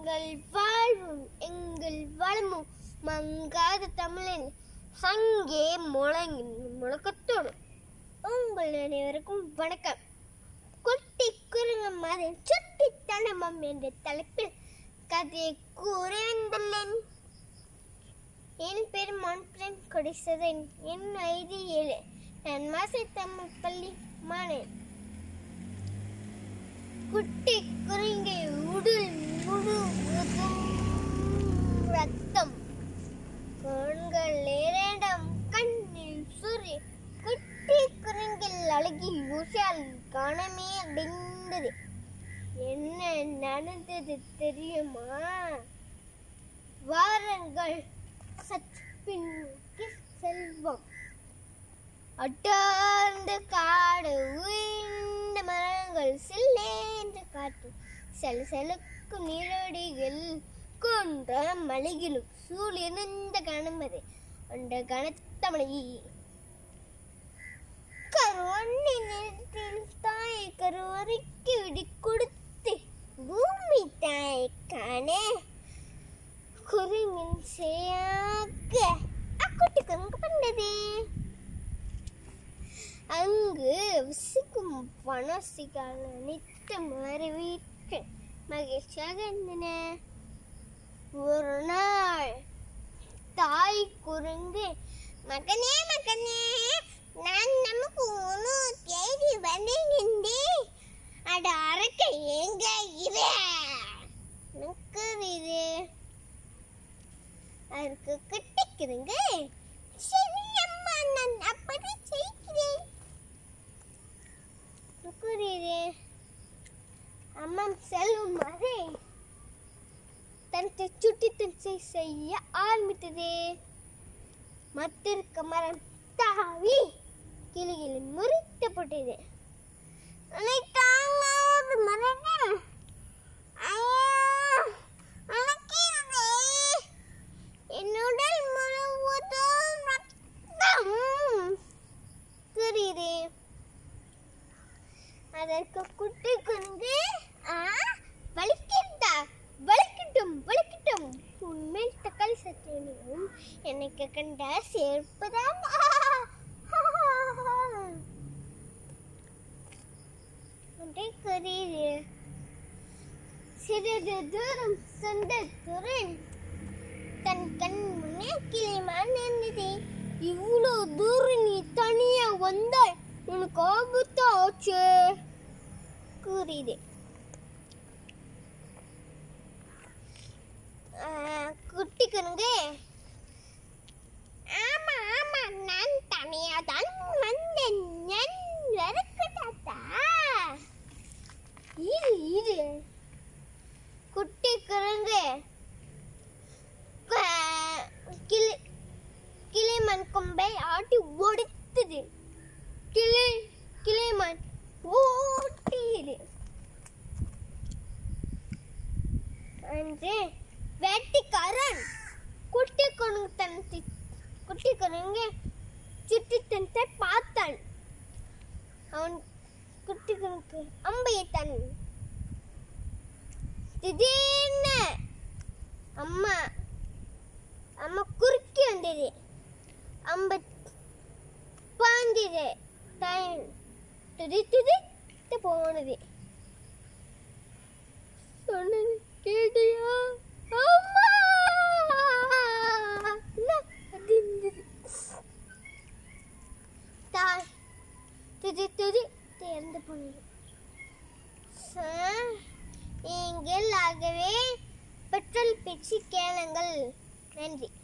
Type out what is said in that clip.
எங்கள் வாழ்வும் எங்கள் வளமும் மங்காத தமிழின் சங்கே முழங்கி முழக்கத்தோடு உங்கள் அனைவருக்கும் வணக்கம் குட்டி குருங்க மதன் சுட்டி தனமம் என்ற தலைப்பில் கதையை கூற வந்துள்ளேன் என் பேர் மான்பிரன் கொடிசதன் என் ஐடி ஏழு நான் மாசை தமிழ் பள்ளி மானேன் குட்டி குரங்கை உடல் முழுவதும் ரத்தம் கண்கள் இரண்டும் கண்ணில் சுரி குட்டி குரங்கில் அழகி ஊசால் கணமே அடைந்தது என்ன நடந்தது தெரியுமா வாரங்கள் சற்று பின்னுக்கு செல்வம் அட்டார்ந்த காடு உயிர்ந்த மரங்கள் சில்லென்ற காற்று சலசலக்கும் நீரோடிகள் கொன்ற மலைகளும் சூழிருந்த கணமது அந்த கனத்த மலை கருவண்ணி நிலத்தில் தாய் கருவறைக்கு விடி கொடுத்து பூமி தாய் காண குருமின் செய்யாக்க அக்குட்டி குரங்கு பண்ணது அங்கு வசிக்கும் வனசிகள் அனைத்து மறைவிட்டு மகிழ்ச்சியாக இருந்தன ஒரு நாள் தாய் குரங்கு மகனே மகனே நான் நமக்கு உணவு தேடி வந்தேன் அட அரக்க எங்க இரு நிற்குது அதற்கு கிட்டிக்கிறங்க சரி அம்மா நான் அப்படி செய்கிறேன் நிற்குது அம்மா செல்லும் மாதிரி தனக்கு சுட்டி தன்சை செய்ய ஆரம்பித்தது மத்திருக்க மரம் தாவி கிளிகளில் முறித்தப்பட்டது அனைத்தாங்க ஒரு மரங்கள் என்னுடல் முழுவதும் ரத்தம் தெரியுது அதற்கு குட்டி குஞ்சு ஆ வலிக்கிட்டா வலிக்கட்டும் வலிக்கட்டும் உண்மையில் தக்காளி சத்தியனும் எனக்கு கண்ட சேர்ப்புதான் ஒன்றை கரீது சிறிது தூரம் சென்ற துரன் தன் கண் முன்னே கிளிமான் இருந்தது இவ்வளோ தூரம் நீ தனியா வந்தாய் உனக்கு ஆபத்து ஆச்சு கூறியது குட்டி குரங்கு ஆமா ஆமா நான் தனியா தான் வந்தேன் நான் வரக்கு தாத்தா இது இது குட்டி குரங்கு க- கிளி கிளிமன் கொம்பை ஆட்டி ஒடித்தது கிளி கிளிமன் ஓட்டியது அன்று வேட்டைக்காரன் குட்டி குரங்கு தன் தி- குட்டி குரங்கு சுட்டி தன்னை பார்த்தான் அவன் குட்டி குரங்கு அம்பையத்தான் திடீர்னு அம்மா அம்மா குறுக்கி வந்தது அம்ப பாஞ்சது தாய் துதி துதி போனது சொன்னது கேட்டியா அம்மா என்ன அது இருந்தது தாய் துதி துதி இறந்து போனது சார், நீங்கள் ஆகவே பெட்ரோல் பேச்சு கேளுங்கள் நன்றி